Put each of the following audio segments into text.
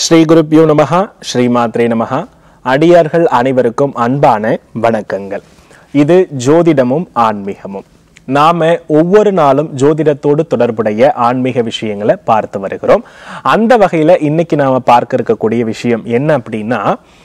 ஸ்ரீ குருப்யோ நமஹா ஸ்ரீ மாத்ரே நமஹா அடியார்கள் அனைவருக்கும் அன்பான வணக்கங்கள் இது ஜோதிடமும் ஆன்மீகமும் நாம ஒவ்வொரு நாளும் ஜோதிடத்தோடு தொடர்புடைய ஆன்மீக விஷயங்களை பார்த்து வருகிறோம் அந்த வகையில இன்னைக்கு நாம பார்க்க இருக்கக்கூடிய விஷயம் என்ன அப்படின்னா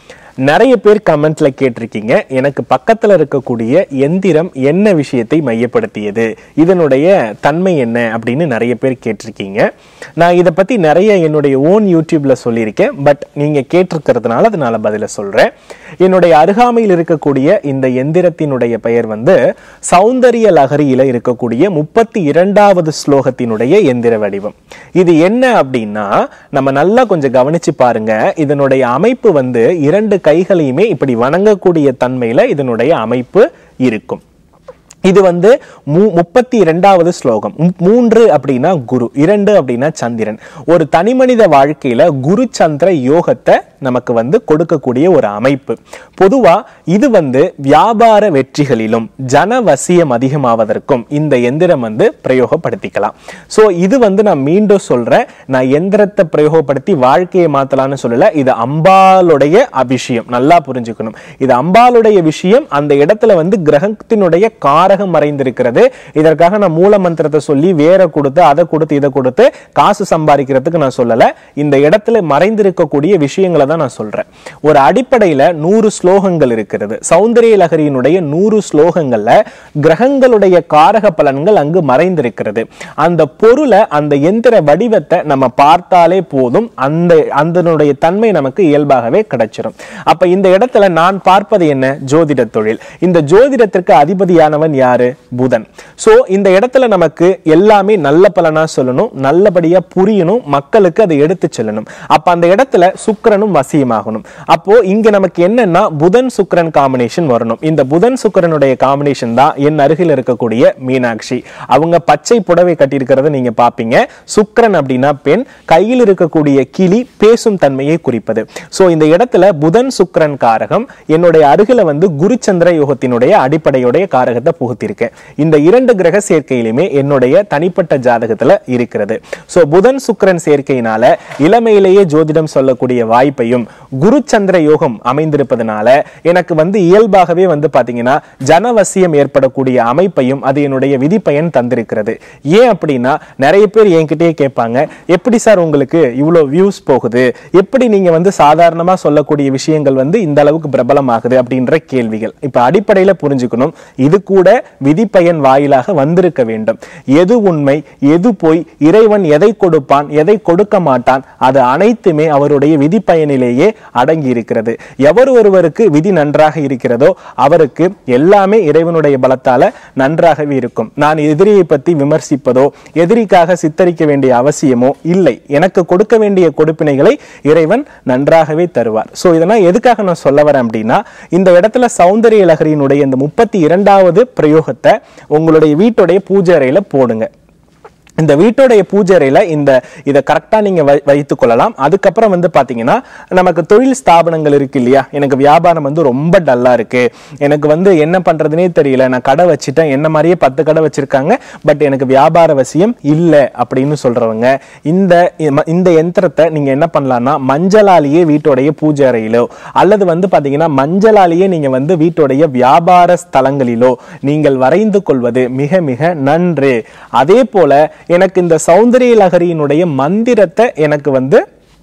நிறைய பேர் கமெண்ட்ல கேட்டிருக்கீங்க எனக்கு பக்கத்துல இருக்கக்கூடிய எந்திரம் என்ன விஷயத்தை மையப்படுத்தியது இதனுடைய தன்மை என்ன அப்படின்னு நிறைய பேர் கேட்டிருக்கீங்க நான் இதை பத்தி நிறைய என்னுடைய ஓன் யூடியூப்ல சொல்லியிருக்கேன் பட் நீங்க கேட்டிருக்கிறதுனால அதனால பதில சொல்றேன் என்னுடைய அருகாமையில் இருக்கக்கூடிய இந்த எந்திரத்தினுடைய பெயர் வந்து சௌந்தரிய லகரியில இருக்கக்கூடிய முப்பத்தி இரண்டாவது ஸ்லோகத்தினுடைய எந்திர வடிவம் இது என்ன அப்படின்னா நம்ம நல்லா கொஞ்சம் கவனிச்சு பாருங்க இதனுடைய அமைப்பு வந்து இரண்டு கைகளையுமே இப்படி வணங்கக்கூடிய தன்மையில இதனுடைய அமைப்பு இருக்கும் இது வந்து மூ முப்பத்தி இரண்டாவது ஸ்லோகம் மூ- மூன்று அப்படின்னா குரு இரண்டு அப்படின்னா சந்திரன் ஒரு தனிமனித வாழ்க்கையில குரு சந்திர யோகத்தை நமக்கு வந்து கொடுக்கக்கூடிய ஒரு அமைப்பு பொதுவா இது வந்து வியாபார வெற்றிகளிலும் ஜனவசியம் அதிகமாவதற்கும் இந்த எந்திரம் வந்து பிரயோகப்படுத்திக்கலாம் சோ இது வந்து நான் மீண்டும் சொல்றேன் நான் எந்திரத்தை பிரயோகப்படுத்தி வாழ்க்கையை மாத்தலாம்னு சொல்லல இது அம்பாளுடைய அபிஷயம் நல்லா புரிஞ்சுக்கணும் இது அம்பாளுடைய விஷயம் அந்த இடத்துல வந்து கிரகத்தினுடைய காரகம் மறைந்திருக்கிறது இதற்காக நான் மூல மந்திரத்தை சொல்லி வேற கொடுத்து அதை கொடுத்து இதை கொடுத்து காசு சம்பாதிக்கிறதுக்கு நான் சொல்லல இந்த இடத்துல மறைந்திருக்கக்கூடிய விஷயங்களை தான் நான் சொல்றேன் ஒரு அடிப்படையில நூறு ஸ்லோகங்கள் இருக்கிறது சௌந்தரிய லகரியினுடைய நூறு ஸ்லோகங்கள்ல கிரகங்களுடைய காரக பலன்கள் அங்கு மறைந்திருக்கிறது அந்த பொருளை அந்த எந்திர வடிவத்தை நம்ம பார்த்தாலே போதும் அந்த அதனுடைய தன்மை நமக்கு இயல்பாகவே கிடைச்சிரும் அப்ப இந்த இடத்துல நான் பார்ப்பது என்ன ஜோதிட தொழில் இந்த ஜோதிடத்திற்கு அதிபதியானவன் யாரு புதன் சோ இந்த இடத்துல நமக்கு எல்லாமே நல்ல பலனா சொல்லணும் நல்லபடியா புரியணும் மக்களுக்கு அதை எடுத்து செல்லணும் அப்ப அந்த இடத்துல சுக்கிரனும் வசியமாகணும் அப்போ இங்க நமக்கு என்னன்னா புதன் சுக்கிரன் காம்பினேஷன் வரணும் இந்த புதன் சுக்கிரனுடைய காம்பினேஷன் தான் என் அருகில் இருக்கக்கூடிய மீனாட்சி அவங்க பச்சை புடவை கட்டியிருக்கிறத நீங்க பாப்பீங்க சுக்கிரன் அப்படின்னா பெண் கையில் இருக்கக்கூடிய கிளி பேசும் தன்மையை குறிப்பது சோ இந்த இடத்துல புதன் சுக்கிரன் காரகம் என்னுடைய அருகில வந்து குருச்சந்திர யோகத்தினுடைய அடிப்படையுடைய காரகத்தை புகுத்திருக்கேன் இந்த இரண்டு கிரக சேர்க்கையிலுமே என்னுடைய தனிப்பட்ட ஜாதகத்துல இருக்கிறது சோ புதன் சுக்கிரன் சேர்க்கையினால இளமையிலேயே ஜோதிடம் சொல்லக்கூடிய வாய்ப்பையும் குருச்சந்திர யோகம் அமைந்திருப்பதனால எனக்கு வந்து இயல்பாகவே வந்து பாத்தீங்கன்னா ஜனவசியம் ஏற்படக்கூடிய அமைப்பையும் அது என்னுடைய விதிப்பயன் தந்திருக்கிறது ஏன் அப்படின்னா நிறைய பேர் என்கிட்டயே கேட்பாங்க எப்படி சார் உங்களுக்கு இவ்வளவு வியூஸ் போகுது எப்படி நீங்க வந்து சாதாரணமா சொல்லக்கூடிய விஷயங்கள் வந்து இந்த அளவுக்கு பிரபலமாகுது அப்படின்ற கேள்விகள் இப்ப அடிப்படையில புரிஞ்சுக்கணும் இது கூட விதிப்பயன் வாயிலாக வந்திருக்க வேண்டும் எது உண்மை எது பொய் இறைவன் எதை கொடுப்பான் எதை கொடுக்க மாட்டான் அது அனைத்துமே அவருடைய விதிப்பயனிலேயே அடங்கி இருக்கிறது எவர் ஒருவருக்கு விதி நன்றாக இருக்கிறதோ அவருக்கு எல்லாமே இறைவனுடைய பலத்தால நன்றாகவே இருக்கும் நான் எதிரியை பத்தி விமர்சிப்பதோ எதிரிக்காக சித்தரிக்க வேண்டிய அவசியமோ இல்லை எனக்கு கொடுக்க வேண்டிய கொடுப்பினைகளை இறைவன் நன்றாகவே தருவார் சோ இதெல்லாம் எதுக்காக நான் சொல்ல வரேன் அப்படின்னா இந்த இடத்துல சௌந்தரிய லகரியினுடைய இந்த முப்பத்தி இரண்டாவது பிரயோகத்தை உங்களுடைய வீட்டுடைய பூஜை அறையில போடுங்க இந்த வீட்டோடைய பூஜை அறையில இந்த இதை கரெக்டா நீங்க வை- வைத்துக் கொள்ளலாம் அதுக்கப்புறம் வந்து பாத்தீங்கன்னா நமக்கு தொழில் ஸ்தாபனங்கள் இருக்கு இல்லையா எனக்கு வியாபாரம் வந்து ரொம்ப டல்லா இருக்கு எனக்கு வந்து என்ன பண்றதுனே தெரியல நான் கடை வச்சுட்டேன் என்ன மாதிரியே பத்து கடை வச்சிருக்காங்க பட் எனக்கு வியாபார வசியம் இல்ல அப்படின்னு சொல்றவங்க இந்த இம- இந்த யந்திரத்தை நீங்க என்ன பண்ணலாம்னா மஞ்சளாலேயே வீட்டோடைய பூஜை அறையிலோ அல்லது வந்து பாத்தீங்கன்னா மஞ்சளாலேயே நீங்க வந்து வீட்டோடைய வியாபார ஸ்தலங்களிலோ நீங்கள் வரைந்து கொள்வது மிக மிக நன்று அதே போல எனக்கு இந்த சௌந்தரிய லகரியினுடைய மந்திரத்தை எனக்கு வந்து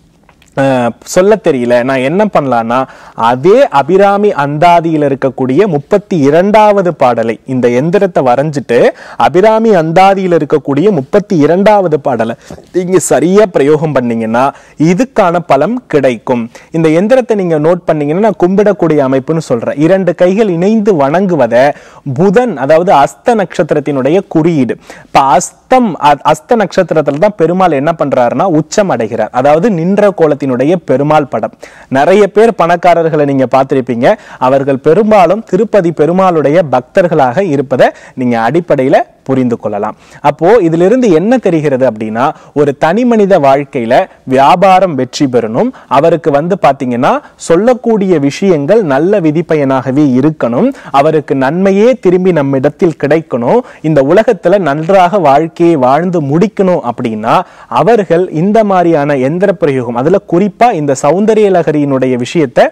அஹ், சொல்ல தெரியல நான் என்ன பண்ணலாம்னா அதே அபிராமி அந்தாதியில் இருக்கக்கூடிய முப்பத்தி இரண்டாவது பாடலை இந்த எந்திரத்தை வரைஞ்சிட்டு அபிராமி அந்தாதியில் இருக்கக்கூடிய முப்பத்தி இரண்டாவது பாடலை நீங்க சரியா பிரயோகம் பண்ணீங்கன்னா இதுக்கான பலம் கிடைக்கும் இந்த எந்திரத்தை நீங்க நோட் பண்ணீங்கன்னா நான் கும்பிடக்கூடிய அமைப்புன்னு சொல்றேன் இரண்டு கைகள் இணைந்து வணங்குவத புதன் அதாவது அஸ்த நட்சத்திரத்தினுடைய குறியீடு இப்ப அஸ்தம் அ- அஸ்த நட்சத்திரத்துல தான் பெருமாள் என்ன பண்றாருன்னா உச்சம் அடைகிறார் அதாவது நின்ற கோலத்தினுடைய பெருமாள் படம் நிறைய பேர் பணக்காரர்களை நீங்க பார்த்திருப்பீங்க அவர்கள் பெரும்பாலும் திருப்பதி பெருமாளுடைய பக்தர்களாக இருப்பதை நீங்க அடிப்படையில புரிந்து கொள்ளலாம் அப்போ இதிலிருந்து என்ன தெரிகிறது அப்படின்னா ஒரு தனி மனித வாழ்க்கையில வியாபாரம் வெற்றி பெறணும் அவருக்கு வந்து பாத்தீங்கன்னா சொல்லக்கூடிய விஷயங்கள் நல்ல விதிப்பயனாகவே இருக்கணும் அவருக்கு நன்மையே திரும்பி நம்மிடத்தில் கிடைக்கணும் இந்த உலகத்துல நன்றாக வாழ்க்கையை வாழ்ந்து முடிக்கணும் அப்படின்னா அவர்கள் இந்த மாதிரியான எந்திர பிரயோகம் அதுல குறிப்பா இந்த சௌந்தரிய லகரியினுடைய விஷயத்தை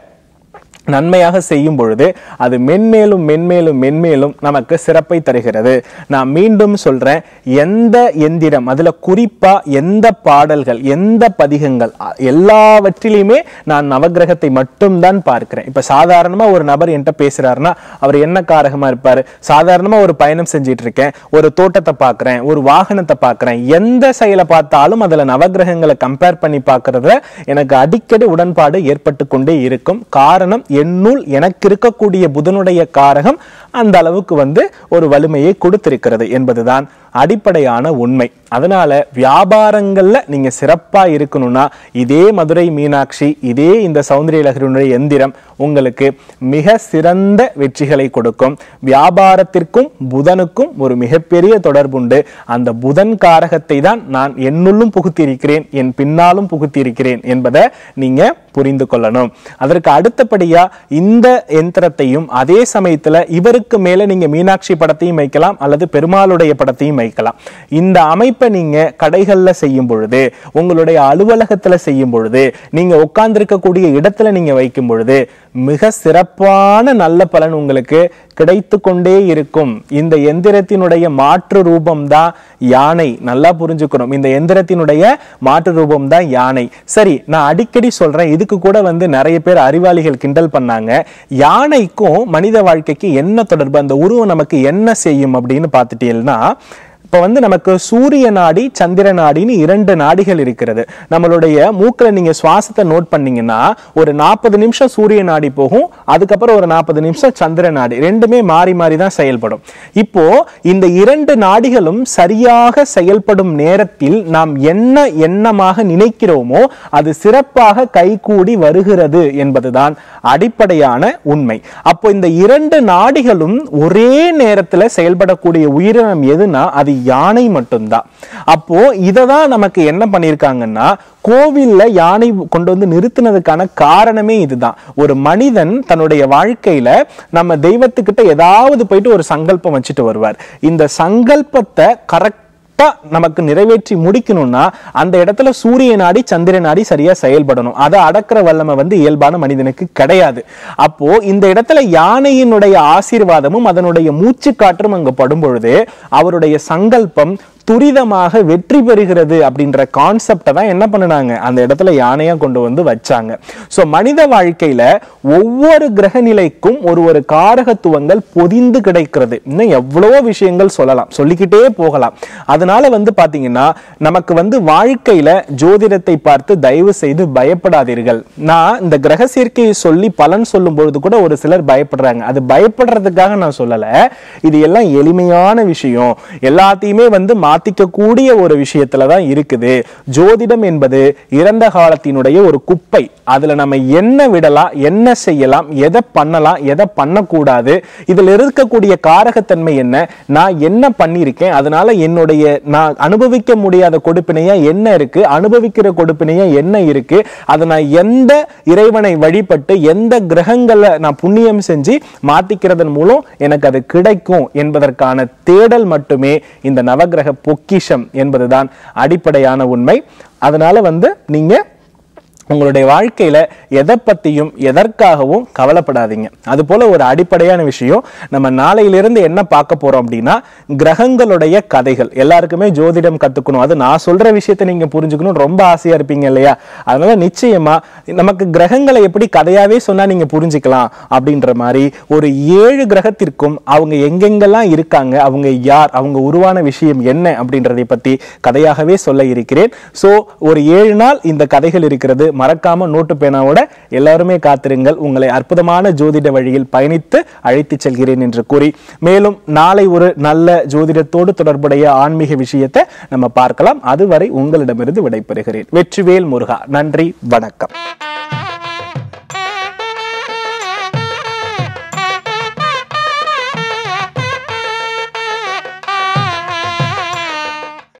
நன்மையாக செய்யும் பொழுது அது மென்மேலும் மென்மேலும் மென்மேலும் நமக்கு சிறப்பை தருகிறது நான் மீண்டும் சொல்றேன் எந்த எந்திரம் அதுல குறிப்பா எந்த பாடல்கள் எந்த பதிகங்கள் அ- எல்லாவற்றிலையுமே நான் நவக்கிரகத்தை மட்டும்தான் பார்க்கிறேன் இப்ப சாதாரணமா ஒரு நபர் என்கிட்ட பேசுறாருன்னா அவர் என்ன காரகமா இருப்பாரு சாதாரணமா ஒரு பயணம் செஞ்சிட்டு இருக்கேன் ஒரு தோட்டத்தை பார்க்கிறேன் ஒரு வாகனத்தை பார்க்கிறேன் எந்த செயலை பார்த்தாலும் அதுல நவக்கிரகங்களை கம்பேர் பண்ணி பார்க்கறதுல எனக்கு அடிக்கடி உடன்பாடு ஏற்பட்டு கொண்டே இருக்கும் காரணம் என்னுள் எனக்கு இருக்கக்கூடிய புதனுடைய காரகம் அந்த அளவுக்கு வந்து ஒரு வலிமையை கொடுத்திருக்கிறது என்பதுதான் அடிப்படையான உண்மை அதனால வியாபாரங்கள்ல நீங்க சிறப்பா இருக்கணும்னா இதே மதுரை மீனாட்சி இதே இந்த சௌந்தரிய லகரினுடைய எந்திரம் உங்களுக்கு மிக சிறந்த வெற்றிகளை கொடுக்கும் வியாபாரத்திற்கும் புதனுக்கும் ஒரு மிகப்பெரிய தொடர்புண்டு அந்த புதன் காரகத்தை தான் நான் என்னுள்ளும் புகுத்தியிருக்கிறேன் என் பின்னாலும் புகுத்தியிருக்கிறேன் என்பதை நீங்க புரிந்து கொள்ளணும் அதற்கு அடுத்தபடியா இந்த யந்திரத்தையும் அதே சமயத்துல இவருக்கு மேல நீங்க மீனாட்சி படத்தையும் வைக்கலாம் அல்லது பெருமாளுடைய படத்தையும் வைக்கலாம் இந்த அமைப்பை நீங்க கடைகள்ல செய்யும் பொழுது உங்களுடைய அலுவலகத்துல செய்யும் பொழுது நீங்க உட்கார்ந்திருக்கக்கூடிய இடத்துல நீங்க வைக்கும் பொழுது மிக சிறப்பான நல்ல பலன் உங்களுக்கு கிடைத்து கொண்டே இருக்கும் இந்த எந்திரத்தினுடைய மாற்று ரூபம் தான் யானை நல்லா புரிஞ்சுக்கணும் இந்த எந்திரத்தினுடைய மாற்று ரூபம் தான் யானை சரி நான் அடிக்கடி சொல்றேன் இதுக்கு கூட வந்து நிறைய பேர் அறிவாளிகள் கிண்டல் பண்ணாங்க யானைக்கும் மனித வாழ்க்கைக்கு என்ன தொடர்பு அந்த உருவம் நமக்கு என்ன செய்யும் அப்படின்னு பார்த்துட்டீங்கன்னா இப்ப வந்து நமக்கு சூரிய நாடி சந்திர நாடின்னு இரண்டு நாடிகள் இருக்கிறது நம்மளுடைய மூக்குல நீங்க சுவாசத்தை நோட் பண்ணீங்கன்னா ஒரு நாற்பது நிமிஷம் சூரிய நாடி போகும் அதுக்கப்புறம் ஒரு நாற்பது நிமிஷம் சந்திர நாடி ரெண்டுமே மாறி மாறி தான் செயல்படும் இப்போ இந்த இரண்டு நாடிகளும் சரியாக செயல்படும் நேரத்தில் நாம் என்ன எண்ணமாக நினைக்கிறோமோ அது சிறப்பாக கைகூடி வருகிறது என்பதுதான் அடிப்படையான உண்மை அப்போ இந்த இரண்டு நாடிகளும் ஒரே நேரத்துல செயல்படக்கூடிய உயிரினம் எதுனா அது யானை மட்டும்தான் அப்போ இதை தான் நமக்கு என்ன பண்ணியிருக்காங்கன்னா கோவில்ல யானை கொண்டு வந்து நிறுத்தினதுக்கான காரணமே இதுதான் ஒரு மனிதன் தன்னுடைய வாழ்க்கையில நம்ம தெய்வத்துக்கிட்ட ஏதாவது போயிட்டு ஒரு சங்கல்பம் வச்சுட்டு வருவார் இந்த சங்கல்பத்தை கரெக்ட் நமக்கு நிறைவேற்றி முடிக்கணும்னா அந்த இடத்துல சூரிய நாடி சந்திர நாடி சரியா செயல்படணும் அதை அடக்கிற வல்லமை வந்து இயல்பான மனிதனுக்கு கிடையாது அப்போ இந்த இடத்துல யானையினுடைய ஆசீர்வாதமும் அதனுடைய மூச்சு காற்றும் அங்க படும் பொழுது அவருடைய சங்கல்பம் துரிதமாக வெற்றி பெறுகிறது அப்படின்ற கான்செப்டை தான் என்ன பண்ணுனாங்க அந்த இடத்துல யானையா கொண்டு வந்து வச்சாங்க சோ மனித வாழ்க்கையில ஒவ்வொரு கிரக நிலைக்கும் ஒரு ஒரு காரகத்துவங்கள் பொதிந்து கிடைக்கிறது இன்னும் எவ்வளவோ விஷயங்கள் சொல்லலாம் சொல்லிக்கிட்டே போகலாம் அதனால வந்து பாத்தீங்கன்னா நமக்கு வந்து வாழ்க்கையில ஜோதிடத்தை பார்த்து தயவு செய்து பயப்படாதீர்கள் நான் இந்த கிரக சேர்க்கையை சொல்லி பலன் சொல்லும் பொழுது கூட ஒரு சிலர் பயப்படுறாங்க அது பயப்படுறதுக்காக நான் சொல்லல இது எல்லாம் எளிமையான விஷயம் எல்லாத்தையுமே வந்து மாத்திக்க கூடிய ஒரு விஷயத்துல தான் இருக்குது ஜோதிடம் என்பது இறந்த காலத்தினுடைய ஒரு குப்பை அதுல நம்ம என்ன விடலாம் என்ன செய்யலாம் எதை பண்ணலாம் எதை பண்ணக்கூடாது இதுல இருக்கக்கூடிய காரகத்தன்மை என்ன நான் என்ன பண்ணியிருக்கேன் அதனால என்னுடைய நான் அனுபவிக்க முடியாத கொடுப்பினையா என்ன இருக்கு அனுபவிக்கிற கொடுப்பினையா என்ன இருக்கு அதை நான் எந்த இறைவனை வழிபட்டு எந்த கிரகங்களை நான் புண்ணியம் செஞ்சு மாத்திக்கிறதன் மூலம் எனக்கு அது கிடைக்கும் என்பதற்கான தேடல் மட்டுமே இந்த நவக்கிரக பொக்கிஷம் என்பதுதான் அடிப்படையான உண்மை அதனால வந்து நீங்க உங்களுடைய வாழ்க்கையில எதை பத்தியும் எதற்காகவும் கவலைப்படாதீங்க அது போல ஒரு அடிப்படையான விஷயம் நம்ம நாளையிலிருந்து என்ன பார்க்க போறோம் அப்படின்னா கிரகங்களுடைய கதைகள் எல்லாருக்குமே ஜோதிடம் கத்துக்கணும் அது நான் சொல்ற விஷயத்தை நீங்க புரிஞ்சுக்கணும் ரொம்ப ஆசையா இருப்பீங்க இல்லையா அதனால நிச்சயமா நமக்கு கிரகங்களை எப்படி கதையாவே சொன்னா நீங்க புரிஞ்சுக்கலாம் அப்படின்ற மாதிரி ஒரு ஏழு கிரகத்திற்கும் அவங்க எங்கெங்கெல்லாம் இருக்காங்க அவங்க யார் அவங்க உருவான விஷயம் என்ன அப்படின்றதை பத்தி கதையாகவே சொல்ல இருக்கிறேன் சோ ஒரு ஏழு நாள் இந்த கதைகள் இருக்கிறது மறக்காம நோட்டு பேனாவோட எல்லாருமே காத்திருங்கள் உங்களை அற்புதமான ஜோதிட வழியில் பயணித்து அழைத்து செல்கிறேன் என்று கூறி மேலும் நாளை ஒரு நல்ல ஜோதிடத்தோடு தொடர்புடைய ஆன்மீக விஷயத்தை நம்ம பார்க்கலாம் அதுவரை உங்களிடமிருந்து விடைபெறுகிறேன் வெற்றிவேல் முருகா நன்றி வணக்கம்